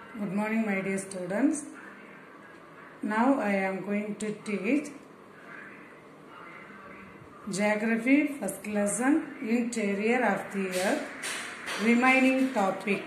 Good morning, my dear students. Now I am going to teach Geography first lesson Interior of the Earth. Remaining topic.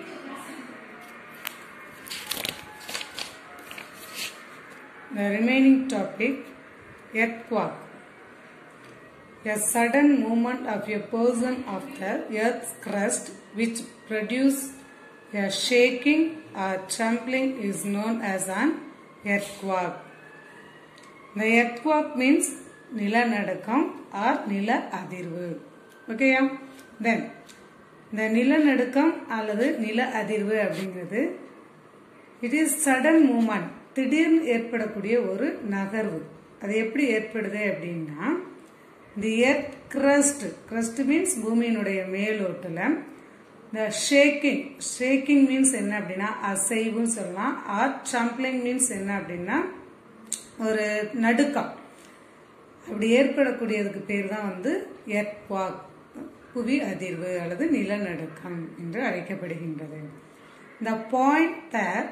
The remaining topic Earthquake. A sudden movement of a portion of the earth's crust which produce a shaking or trembling is known as an earthquake. The earthquake means நிலநடுக்கம் or நில அதிர்வு ஓகேயா தென் இந்த நிலநடுக்கம் அல்லது நில அதிர்வு அப்படிங்கிறது இட் இஸ் சடன் மூமெண்ட் திடீர்னு ஏற்படக்கூடிய ஒரு நகர்வு அது எப்படி ஏற்படுது அப்படின்னா the earth crust crust means பூமியினுடைய மேலோட்டில் இந்த ஷேக்கிங் ஷேக்கிங் மீன்ஸ் என்ன அப்படின்னா அசைவுன்னு சொல்லலாம் ஆர் ட்ரம்ப்ளிங் மீன்ஸ் என்ன அப்படின்னா ஒரு நடுக்கம் அப்படி ஏற்படக்கூடியதுக்கு பேர் தான் வந்து எர்த்வாக் புவி அதிர்வு அல்லது நிலநடுக்கம் என்று அழைக்கப்படுகின்றது the point that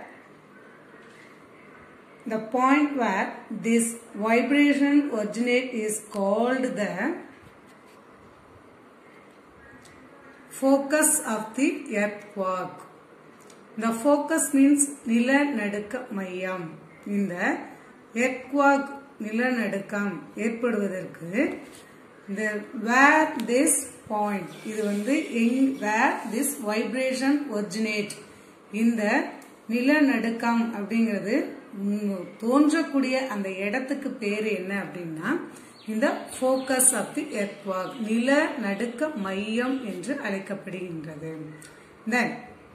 The point where this vibration originate is called the focus of the earthquake. The focus means நிலநடுக்க மையம் இந்த earthquake நிலநடுக்கம் ஏற்படுவதற்கு the where this point இது வந்து எங் where this vibration originate இந்த நிலநடுக்கம் அப்படிங்கிறது தோன்றக்கூடிய அந்த இடத்துக்கு பேர் என்ன அப்படின்னா இந்த ஃபோக்கஸ் ஆஃப் தி எர்த்வாக் நில நடுக்க மையம் என்று அழைக்கப்படுகின்றது then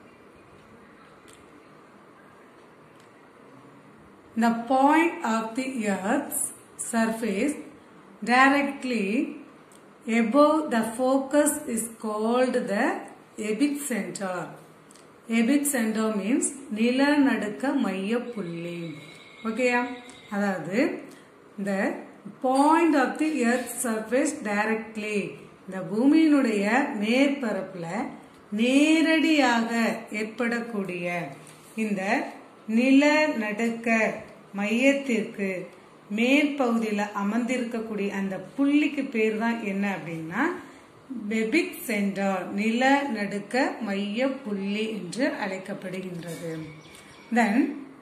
The point of the Earth's surface directly above the focus is called the epicenter. Epicentre means நிலநடுக்க மைய புள்ளி ஓகேயா அதாவது இந்த point of the earth surface directly இந்த பூமியினுடைய மேற்பரப்பில் நேரடியாக ஏற்படக்கூடிய இந்த நிலநடுக்க மையத்திற்கு மேற்பகுதியில் அமர்ந்திருக்கக்கூடிய அந்த புள்ளிக்கு பேர் தான் என்ன அப்படின்னா பெபிக் சென்டர் நிலநடுக்க மைய புள்ளி என்று அழைக்கப்படுகின்றது தென்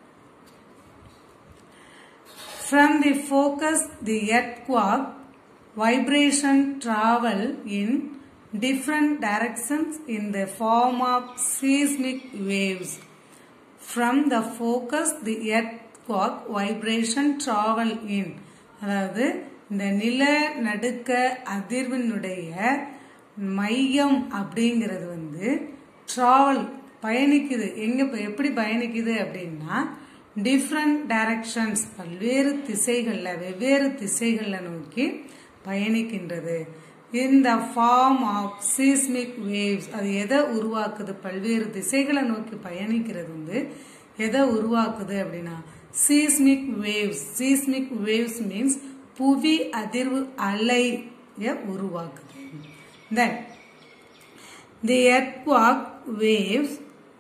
From the focus, the earthquake vibration travel in different directions in the form of seismic waves. From the focus, the earthquake vibration travel in அதாவது இந்த நில நடுக்க அதிர்வினுடைய மையம் அப்படிங்கிறது வந்து ட்ராவல் பயணிக்குது எங்க எப்படி பயணிக்குது அப்படின்னா டிஃப்ரெண்ட் டைரக்ஷன்ஸ் பல்வேறு திசைகளில் வெவ்வேறு திசைகளில் நோக்கி பயணிக்கின்றது இந்த ஃபார்ம் ஆஃப் சீஸ்மிக் வேவ்ஸ் அது எதை உருவாக்குது பல்வேறு திசைகளை நோக்கி பயணிக்கிறது வந்து எதை உருவாக்குது அப்படின்னா seismic waves seismic waves means புவி அதிர்வு அலைய உருவாக்குது then the earthquake waves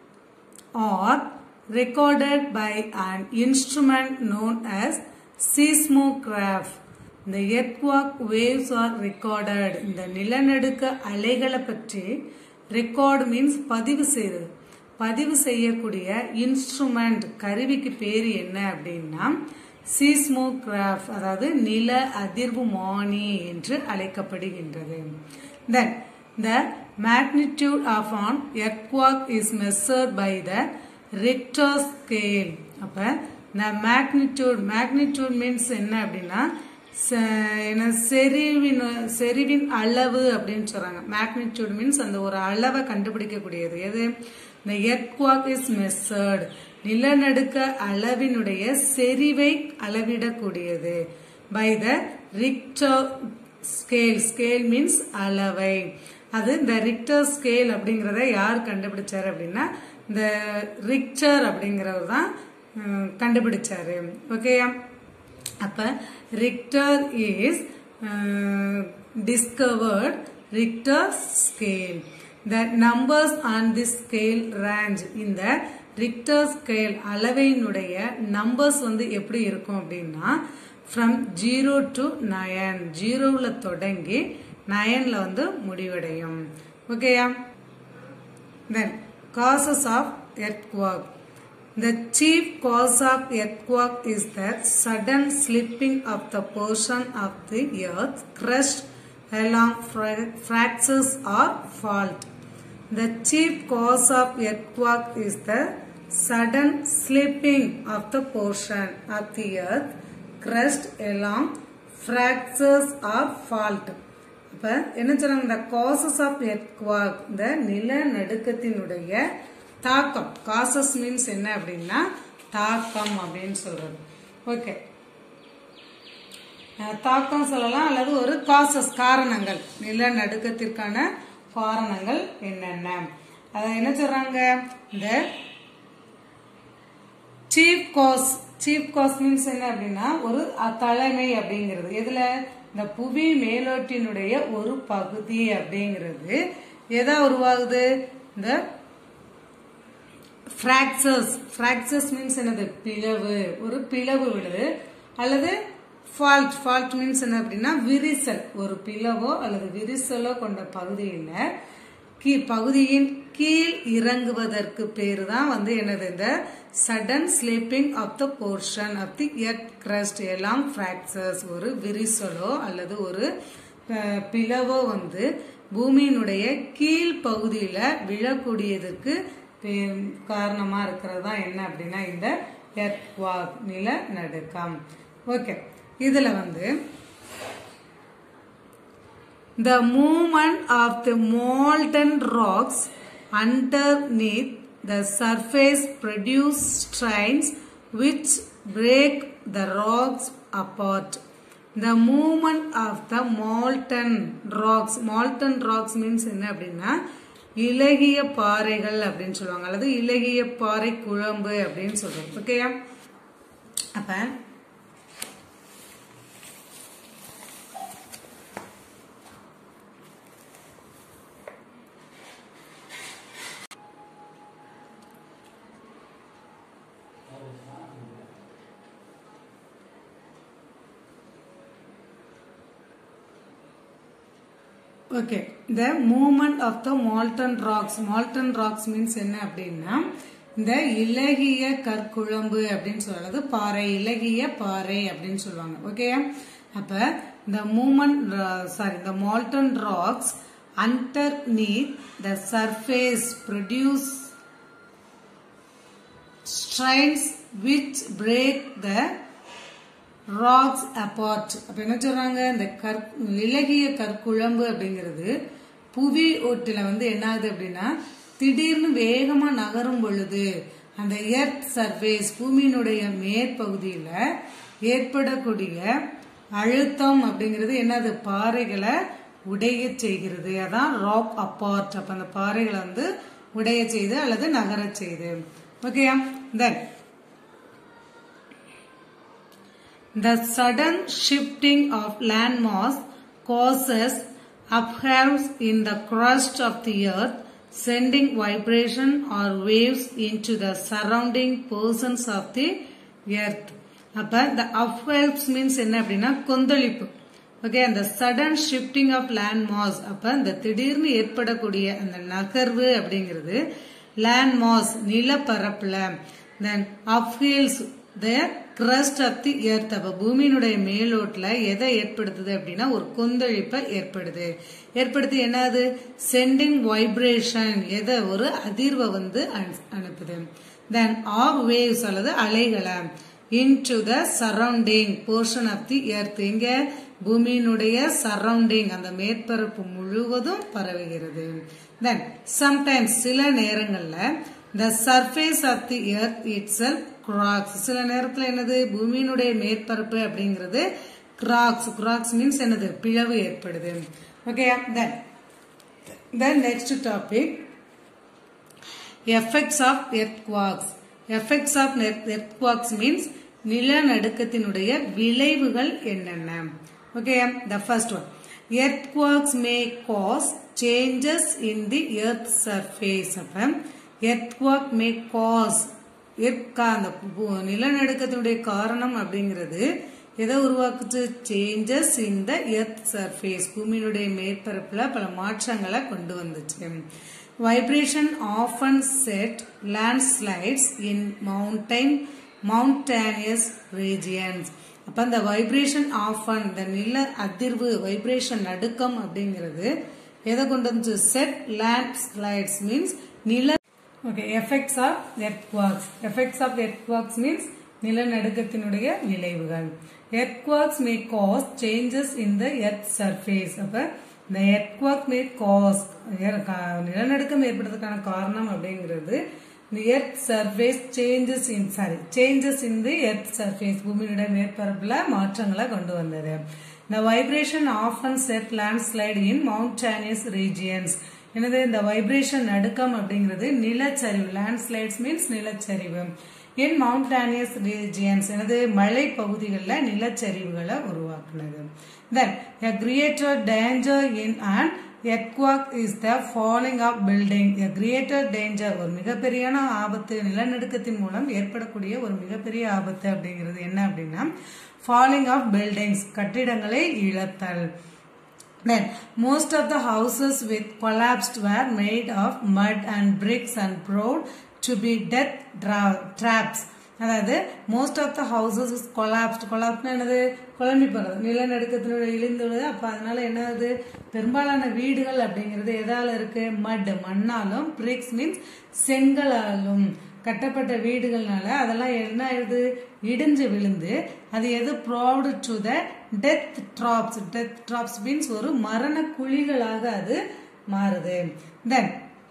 are recorded by an instrument known as seismograph. இந்த எர்த்வாக் வேவ்ஸ் ஆர் ரெக்கார்டட் இந்த நிலநடுக்க அலைகளை பற்றி ரெக்கார்டு மீன்ஸ் பதிவு செய்வது பதிவு செய்யக்கூடிய இன்ஸ்ட்ருமெண்ட் கருவிக்கு பேர் என்ன அப்படின்னா சீஸ்மோகிராஃப் அதாவது நில அதிர்வுமானி என்று அழைக்கப்படுகின்றது then the magnitude of an earthquake is measured by the Richter scale அப்போ இந்த மேக்னிடியூட் மேக்னிடியூட் மீன்ஸ் என்ன அப்படின்னா என்ன செறிவின் செறிவின் அளவு அப்படின்னு சொல்றாங்க மேக்னிடியூட் மீன்ஸ் அந்த ஒரு அளவை கண்டுபிடிக்கக்கூடியது எது இந்த எர்த்வாக் இஸ் மெஷர்டு நிலநடுக்க அளவினுடைய செறிவை அளவிடக்கூடியது by the Richter scale scale means அளவை அது இந்த ரிக்டர் ஸ்கேல் அப்படிங்கிறத யார் கண்டுபிடிச்சாரு அப்படின்னா இந்த ரிக்டர் அப்படிங்கிறவர் தான் கண்டுபிடிச்சாரு ஓகேயா அப்ப Richter is discovered Richter scale the numbers on this scale range இந்த ரிக்டர் ஸ்கேல் அளவையினுடைய நம்பர்ஸ் வந்து எப்படி இருக்கும் அப்படின்னா ஃப்ரம் ஜீரோ டு நயன் ஜீரோவில் தொடங்கி நயனில் வந்து முடிவடையும் ஓகேயா then causes of earthquake The chief cause of earthquake is the sudden slipping of the portion of the earth crust along fra- fractures or fault. The chief cause of earthquake is the sudden slipping of the portion of the earth crust along fractures or fault. அப்ப என்ன சொல்றாங்க இந்த causes of earthquake இந்த நிலநடுக்கத்தினுடைய தாக்கம் causes means என்ன அப்படின்னா தாக்கம் அப்படின்னு சொல்றது ஓகே தாக்கம் சொல்லலாம் அல்லது ஒரு காசஸ் காரணங்கள் நிலநடுக்கத்திற்கான காரணங்கள் என்னென்ன அத என்ன சொல்றாங்க இந்த chief cause chief cause means என்ன அப்படின்னா ஒரு தலைமை அப்படிங்கிறது எதுல இந்த புவி மேலோட்டினுடைய ஒரு பகுதி அப்படிங்கிறது எதா உருவாகுது இந்த ஃப்ராக்சர்ஸ் ஃப்ராக்சர்ஸ் மீன்ஸ் என்னது பிளவு ஒரு பிளவு விடுது அல்லது ஃபால்ட் ஃபால்ட் மீன்ஸ் என்ன அப்படின்னா விரிசல் ஒரு பிளவோ அல்லது விரிசலோ கொண்ட பகுதியில் கீ பகுதியின் கீழ் இறங்குவதற்கு பேரு தான் வந்து என்னது இந்த sudden slipping of the portion of the earth crust எல்லாம் ஃப்ராக்சர்ஸ் ஒரு விரிசலோ அல்லது ஒரு பிளவோ வந்து பூமியினுடைய கீழ் பகுதியில் விழக்கூடியதற்கு காரணமா இருக்கிறது தான் என்ன அப்படின்னா இந்த எர்த்வாக் நிலநடுக்கம் ஓகே இதுல வந்து the movement of the molten rocks underneath the surface produce strains which break the rocks apart the movement of the molten rocks molten rocks means என்ன அப்படின்னா இலகிய பாறைகள் அப்படின்னு சொல்லுவாங்க அல்லது இலகிய பாறை குழம்பு அப்படின்னு சொல்றோம் ஓகேயா அப்ப ஓகே இந்த movement of the molten rocks molten rocks means என்ன அப்படின்னா இந்த இலகிய கற்குழம்பு அப்படின்னு சொல்றது பாறை இலகிய பாறை அப்படின்னு சொல்லுவாங்க ஓகே அப்ப இந்த மூமெண்ட் சாரி இந்த molten rocks underneath the surface produce strains which break the rocks apart அப்ப என்ன சொல்றாங்க இந்த கற் இலகிய கற்குழம்பு அப்படிங்கிறது புவி ஓட்டுல வந்து என்ன ஆகுது அப்படின்னா திடீர்னு வேகமா நகரும் பொழுது அந்த எர்த் சர்ஃபேஸ் பூமியினுடைய மேற்பகுதியில ஏற்படக்கூடிய அழுத்தம் அப்படிங்கிறது என்னது பாறைகளை உடைய செய்கிறது அதான் ராக் அப்பார்ட் அப்ப அந்த பாறைகளை வந்து உடைய செய்து அல்லது நகர செய்து ஓகேயா தென் The sudden shifting of landmass causes upheavals in the crust of the earth, sending vibration or waves into the surrounding portions of the earth. அப்ப the upheavals means என்ன அப்படின்னா கொந்தளிப்பு ஓகே அந்த sudden shifting of land mass அப்ப இந்த திடீர்னு ஏற்படக்கூடிய அந்த நகர்வு அப்படிங்கிறது லேண்ட் மாஸ் நிலப்பரப்புல then upheaves the crust of the earth அப்ப பூமியினுடைய மேலோட்டுல எதை ஏற்படுத்துது அப்படின்னா ஒரு கொந்தளிப்பை ஏற்படுது ஏற்படுத்தி என்னது சென்டிங் வைப்ரேஷன் எதை ஒரு அதிர்வை வந்து அனுப்புது தென் ஆர் வேவ்ஸ் அல்லது அலைகளை into the surrounding portion of the earth இங்க பூமியினுடைய சரௌண்டிங் அந்த மேற்பரப்பு முழுவதும் பரவுகிறது தென் சம்டைம்ஸ் சில நேரங்கள்ல the surface of the earth itself cracks சில நேரத்தில் என்னது பூமியினுடைய மேற்பரப்பு அப்படிங்கிறது கிராக்ஸ் கிராக்ஸ் மீன்ஸ் என்னது பிளவு ஏற்படுது okay then then next topic effects of earthquakes effects of earthquakes means நிலநடுக்கத்தினுடைய விளைவுகள் என்னென்ன okay the first one earthquakes may cause changes in the earth surface அப்ப எர்த்குவாக் மே காஸ் எர்க்கா அந்த பு- நிலநடுக்கத்தினுடைய காரணம் அப்படிங்கிறது எதை உருவாக்குச்சு changes in the earth surface பூமியினுடைய மேற்பரப்புல பல மாற்றங்களை கொண்டு வந்துச்சு vibration often set landslides in mountain mountainous regions அப்ப அந்த வைப்ரேஷன் ஆஃபன் இந்த நில அதிர்வு வைப்ரேஷன் நடுக்கம் அப்படிங்கிறது எதை கொண்டு வந்துச்சு செட் லேண்ட் ஸ்லைட்ஸ் மீன்ஸ் நில okay effects of earthquakes effects of earthquakes means நிலநடுக்கத்தினுடைய விளைவுகள் earthquakes may cause changes in the earth surface அப்ப இந்த எர்த்குவாக் மே காஸ் நிலநடுக்கம் ஏற்படுறதுக்கான காரணம் அப்படிங்கிறது இந்த earth surface changes in sorry changes in the earth surface பூமியினுடைய மேற்பரப்புல மாற்றங்களை கொண்டு வந்தது இந்த vibration often set landslide in mountainous regions எனது இந்த வைப்ரேஷன் நடுக்கம் அப்படிங்கிறது நிலச்சரிவு லேண்ட்ஸ்லைட்ஸ் மீன்ஸ் நிலச்சரிவு இன் மவுண்டானியஸ் ரீஜியன்ஸ் எனது மலை பகுதிகளில் நிலச்சரிவுகளை உருவாக்குனது தென் a greater danger in an earthquake is the falling of building a greater danger ஒரு மிகப்பெரியான ஆபத்து நிலநடுக்கத்தின் மூலம் ஏற்படக்கூடிய ஒரு மிகப்பெரிய ஆபத்து அப்படிங்கிறது என்ன அப்படின்னா falling of buildings கட்டிடங்களை இழத்தல் Then, most of the houses with collapsed were made of mud and bricks and proved to be death dra- traps. அதாவது most of the houses is collapsed கொலாப்ஸ்னா என்னது குழம்பி போகிறது நிலநடுக்கத்தினுடைய இழிந்துள்ளது அப்போ அதனால என்னது பெரும்பாலான வீடுகள் அப்படிங்கிறது எதால இருக்கு மட் மண்ணாலும் பிரிக்ஸ் மீன்ஸ் செங்கலாலும் கட்டப்பட்ட வீடுகள்னால அதெல்லாம் என்ன ஆயிடுது இடிஞ்சு விழுந்து அது எது proved to the death traps death traps means ஒரு மரண குழிகளாக அது மாறுது தென்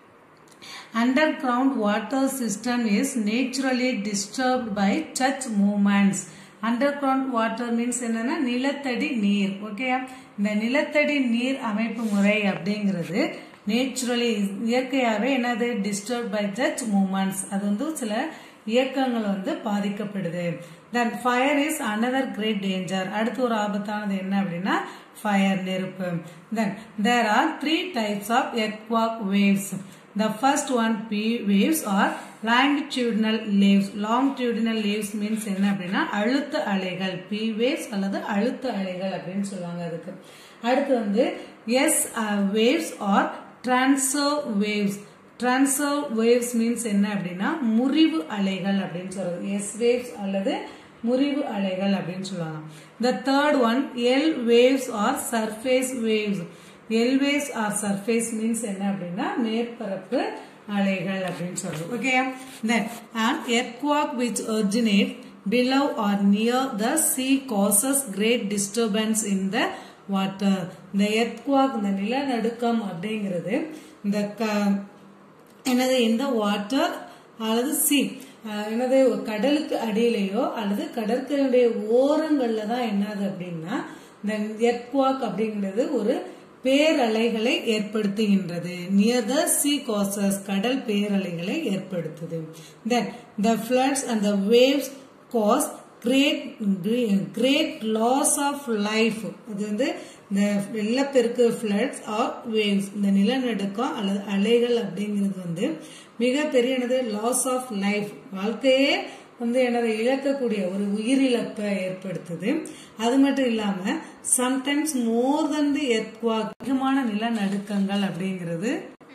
underground water system is naturally disturbed by such movements underground water means என்னன்னா நிலத்தடி நீர் ஓகே இந்த நிலத்தடி நீர் அமைப்பு முறை அப்படிங்கிறது நேச்சுரலி இயற்கையாகவே என்னது டிஸ்டர்ப் பை சச் மூமெண்ட்ஸ் அது வந்து சில இயக்கங்கள் வந்து பாதிக்கப்படுது then fire is another great danger அடுத்து ஒரு ஆபத்தானது என்ன அப்படின்னா ஃபயர் நெருப்பு then there are three types of earthquake waves The first one P waves are longitudinal waves. Longitudinal waves means என்ன அப்படின்னா அழுத்த அலைகள் P waves அல்லது அழுத்த அலைகள் அப்படின்னு சொல்லுவாங்க அதுக்கு அடுத்து வந்து S waves or transverse waves. Transverse waves means என்ன அப்படின்னா முறிவு அலைகள் அப்படின்னு சொல்றது S waves அல்லது முறிவு அலைகள் அப்படின்னு சொல்லுவாங்க The third one L waves or surface waves. L waves or surface means என்ன அப்படின்னா மேற்பரப்பு அலைகள் அப்படின்னு சொல்றோம் okay then and earthquake which originate below or near the sea causes great disturbance in the water இந்த எர்த்வாக் இந்த நிலநடுக்கம் அப்படிங்கிறது இந்த க எனது இந்த வாட்டர் அல்லது சி எனது கடலுக்கு அடியிலேயோ அல்லது கடற்கரையுடைய ஓரங்கள்ல தான் என்னது அப்படின்னா இந்த எர்த்வாக் அப்படிங்கிறது ஒரு பேரலைகளை ஏற்படுத்துகின்றது நியர் த சி காசஸ் கடல் பேரலைகளை ஏற்படுத்துது then the floods and the waves cause great great loss of life அது வந்து இந்த வெள்ளப்பெருக்கு ஃபிளட்ஸ் ஆர் வேவ்ஸ் இந்த நிலநடுக்கம் அல்லது அலைகள் அப்படிங்கிறது வந்து மிகப்பெரிய லாஸ் ஆஃப் லைஃப் வாழ்க்கையே வந்து எனது இழக்கக்கூடிய ஒரு உயிரிழப்பை ஏற்படுத்துது அது மட்டும் இல்லாம சம்டைம்ஸ் மோர் தன் தி எர்த்வாக் அதிகமான நிலநடுக்கங்கள் அப்படிங்கிறது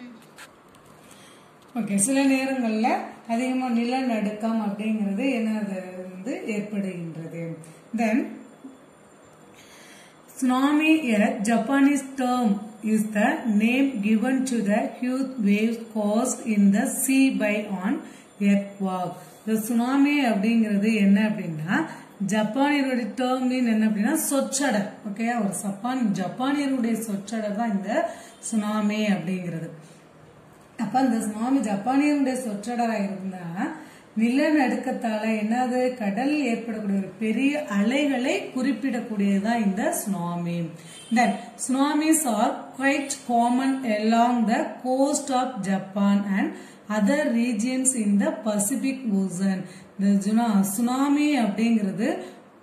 ஓகே சில நேரங்கள்ல அதிகமாக நிலநடுக்கம் அப்படிங்கிறது என்னது வந்து ஏற்படுகின்றது then Tsunami, a Japanese term, is the name given to the huge waves caused in the sea by an earthquake. இந்த சுனாமி அப்படிங்கிறது என்ன அப்படின்னா ஜப்பானியருடைய டேர்ம் மீன் என்ன அப்படின்னா சொச்சடர் ஓகே ஒரு சப்பான் ஜப்பானியருடைய சொச்சடர் தான் இந்த சுனாமி அப்படிங்கிறது அப்ப இந்த சுனாமி ஜப்பானியருடைய சொற்றடரா இருந்தா நிலநடுக்கத்தால என்னது கடலில் ஏற்படக்கூடிய ஒரு பெரிய அலைகளை குறிப்பிடக்கூடியதுதான் இந்த tsunami then tsunamis are quite common along the coast of Japan and other regions in the Pacific Ocean இந்த சுனாமி அப்படிங்கிறது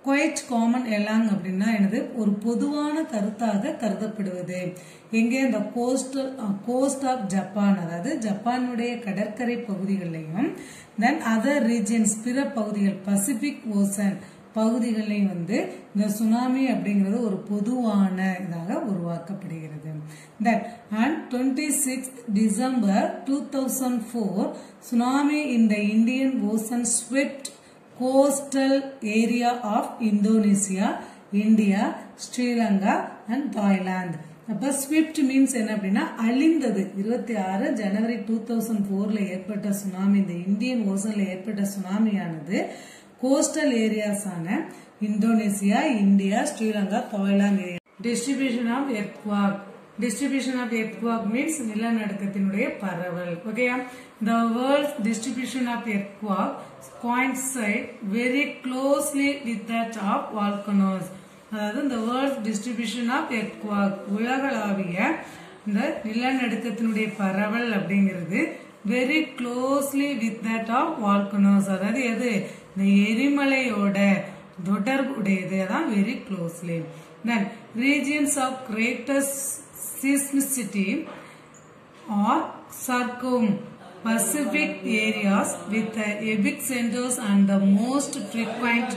குவைட் காமன் எலாங் அப்படின்னா என்னது ஒரு பொதுவான கருத்தாக கருதப்படுவது எங்கே இந்த கோஸ்டல் கோஸ்ட் ஆஃப் ஜப்பான் அதாவது ஜப்பானுடைய கடற்கரை பகுதிகளிலையும் தென் அதர் ரீஜன்ஸ் பிற பகுதிகள் பசிபிக் ஓசன் பகுதிகளையும் வந்து இந்த சுனாமி அப்படிங்கிறது ஒரு பொதுவான இதாக உருவாக்கப்படுகிறது that and twenty six December two thousand four tsunami in the Indian Ocean swept coastal area of Indonesia India Sri Lanka and Thailand அப்ப ஸ்விப்ட் மீன்ஸ் என்ன அப்படின்னா அழிந்தது இருபத்தி ஆறு ஜனவரி டூ தௌசண்ட் போர்ல ஏற்பட்ட சுனாமி இந்த இந்தியன் ஓசன்ல ஏற்பட்ட சுனாமியானது கோஸ்டல் ஏரியாஸ் ஆன Indonesia India Sri Lanka Thailand distribution of earthquake distribution of earthquake means நிலநடுக்கத்தினுடைய பரவல் ஓகேயா the world distribution of earthquake coincide very closely with that of volcanoes அதாவது இந்த வேர்ல்ட் டிஸ்ட்ரிபியூஷன் ஆஃப் எர்த்வாக் உலகளாவிய இந்த நிலநடுக்கத்தினுடைய பரவல் அப்படிங்கிறது very closely with that of volcanoes அதாவது எது இந்த எரிமலையோட தொடர்புடையது அதான் very closely then regions of greatest seismicity or circum Pacific areas with the epicenters and the most frequent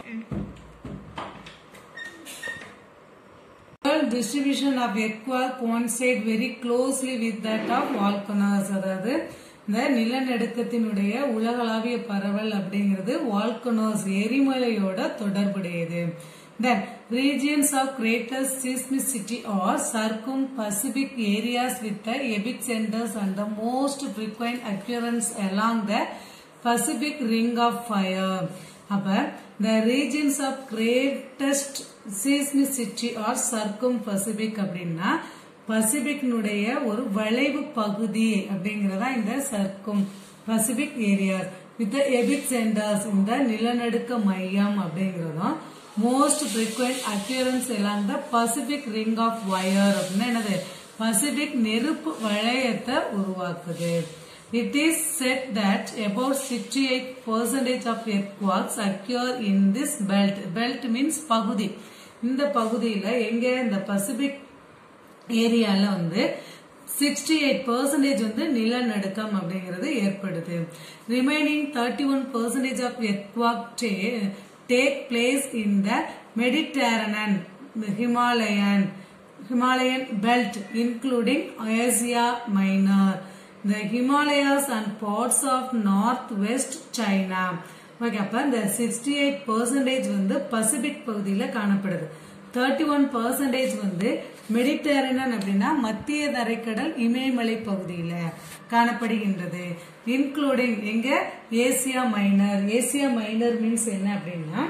World distribution of earthquake coincide very closely with that of volcanoes அதாவது இந்த நிலநடுக்கத்தினுடைய உலகளாவிய பரவல் அப்படிங்கிறது வால்கனோஸ் எரிமலையோட தொடர்புடையது Then regions of greatest seismicity are circum-Pacific areas with the epicenters and the most frequent occurrence along the Pacific Ring of Fire. அப்ப the regions of greatest seismicity are circum-Pacific அப்படின்னா பசிபிக்னுடைய ஒரு வளைவு பகுதி அப்படிங்கறதா இந்த circum Pacific areas with epicentres இந்த நிலநடுக்க மையம் அப்படிங்கறதும் most frequent occurrence along the Pacific ring of fire அப்படின்னா என்னது பசிபிக் நெருப்பு வளையத்தை உருவாக்குது it is said that about 68 percentage of earthquakes occur in this belt belt means பகுதி இந்த பகுதியில எங்க இந்த பசிபிக் ஏரியால வந்து சிக்ஸ்டி எயிட் பர்சன்டேஜ் வந்து நிலநடுக்கம் அப்படிங்கிறது ஏற்படுது remaining thirty one percentage of earthquake take place in the Mediterranean Himalayan Himalayan belt including Asia Minor the Himalayas and parts of northwest China okay அப்ப இந்த சிக்ஸ்டி எயிட் பர்சன்டேஜ் வந்து பசிபிக் பகுதியில் காணப்படுது தேர்ட்டி ஒன் பர்சன்டேஜ் வந்து மெடிட்டரேனியன் அப்படின்னா மத்திய தரைக்கடல் இமயமலை பகுதியில் காணப்படுகின்றது இன்க்ளூடிங் எங்க Asia Minor Asia Minor means என்ன அப்படின்னா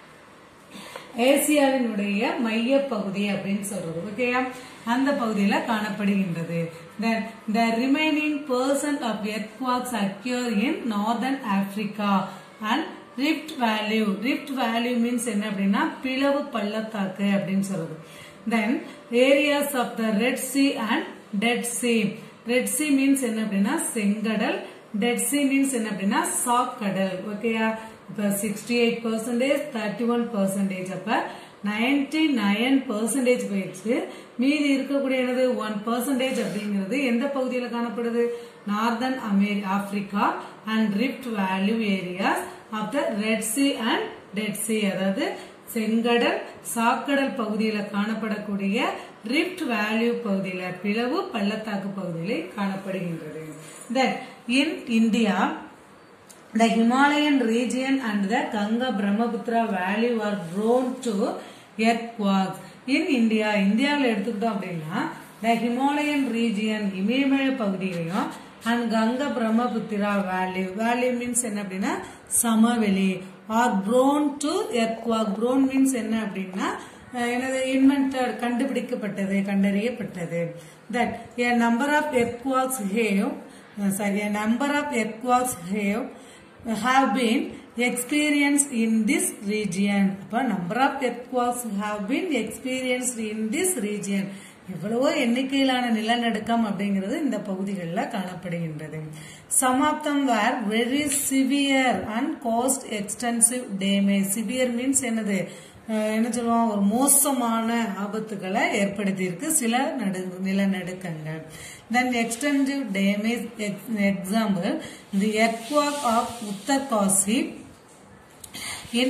ஏசியாவினுடைய மைய பகுதி அப்படின்னு சொல்றது ஓகேயா அந்த பகுதியில காணப்படுகின்றது then the remaining percent of earthquakes occur in northern Africa and rift valley rift valley means என்ன அப்படின்னா பிளவு பள்ளத்தாக்கு அப்படின்னு சொல்றது then areas of the Red Sea and Dead Sea Red Sea means என்ன அப்படின்னா செங்கடல் டெட் சி மீன்ஸ் என்ன அப்படின்னா சாக்கடல் ஓகேயா இப்ப sixty eight percentage thirty one percentage அப்ப நைன்டி நைன் பர்சன்டேஜ் போயிடுச்சு மீதி இருக்கக்கூடிய என்னது ஒன் பர்சன்டேஜ் அப்படிங்கிறது எந்த பகுதியில் காணப்படுது நார்தன் அமெரி Africa and rift valley areas of the Red Sea and Dead Sea அதாவது செங்கடல் சாக்கடல் பகுதியில் காணப்படக்கூடிய ரிஃப்ட் வேல்யூ பகுதியில் பிளவு பள்ளத்தாக்கு பகுதியில் காணப்படுகின்றது then in India The Himalayan region and the Ganga Brahmaputra valley were prone to earthquakes. In India, இந்தியாவில் எடுத்துக்கிட்டோம் அப்படின்னா the Himalayan region இமயமலை பகுதியிலையும் அண்ட் கங்கா பிரம்மபுத்திரா வேலி வேலி மீன்ஸ் என்ன அப்படின்னா சமவெளி are prone to earthquake prone means என்ன அப்படின்னா எனது இன்வென்டட் கண்டுபிடிக்கப்பட்டது கண்டறியப்பட்டது that a number of earthquakes have sorry a number of earthquakes have have been experienced in this region. அப்ப number of earthquakes have been experienced in this region. எவ்வளவோ எண்ணிக்கையிலான நிலநடுக்கம் அப்படிங்கிறது இந்த பகுதிகளில் காணப்படுகின்றது some of them were very severe and caused extensive damage severe means என்னது அஹ் என்ன சொல்லுவோம் ஒரு மோசமான ஆபத்துகளை ஏற்படுத்தியிருக்கு சில நடு நிலநடுக்கங்கள் then extensive damage example the earthquake of Uttarkashi in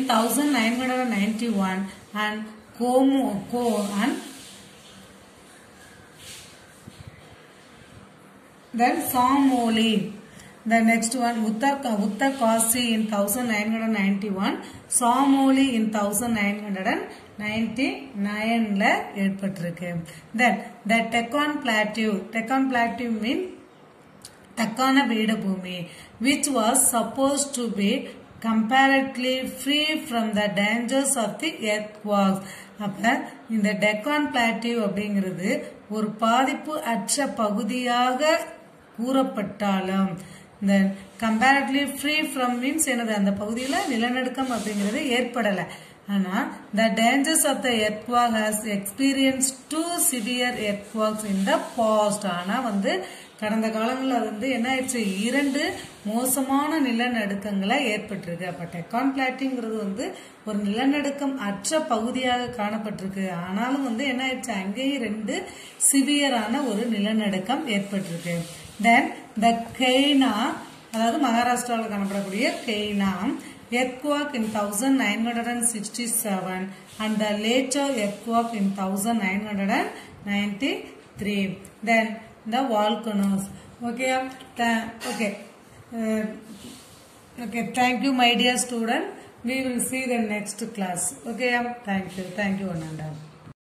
1991 and Como Co and then Somoli. The next one Uttar Uttar Kasi in 1991, Somoli in 1999 ல ஏற்பட்டிருக்கு then the Deccan Plateau Deccan Plateau mean Deccan பீடபூமி which was supposed to be comparatively free from the dangers of the earthquakes அப்ப இந்த Deccan plateau அப்படிங்கிறது ஒரு பாதிப்பு அற்ற பகுதியாக கூறப்பட்டாலும் இந்த கம்பேரிட்டிவ்லி ஃப்ரீ ஃப்ரம் மீன்ஸ் எனது அந்த பகுதியில் நிலநடுக்கம் அப்படிங்கிறது ஏற்படலை ஆனால் the dangers of the earthquake has experience two severe earthquakes in the past ஆனால் வந்து கடந்த காலங்களில் வந்து என்ன ஆயிடுச்சு இரண்டு மோசமான நிலநடுக்கங்களை ஏற்பட்டிருக்கு அப்போ டெக்கான் பிளாட்டிங்கிறது வந்து ஒரு நிலநடுக்கம் அற்ற பகுதியாக காணப்பட்டிருக்கு ஆனாலும் வந்து என்ன ஆயிடுச்சு அங்கேயும் ரெண்டு சிவியரான ஒரு நிலநடுக்கம் ஏற்பட்டிருக்கு தென் த கெய்னா அதாவது மகாராஷ்டிராவில் காணப்படக்கூடிய கெய்னா earthquake in 1967 and the later earthquake in 1993 then the volcanoes okay Tha- okay uh, okay thank you my dear student we will see the next class okay thank you thank you ananda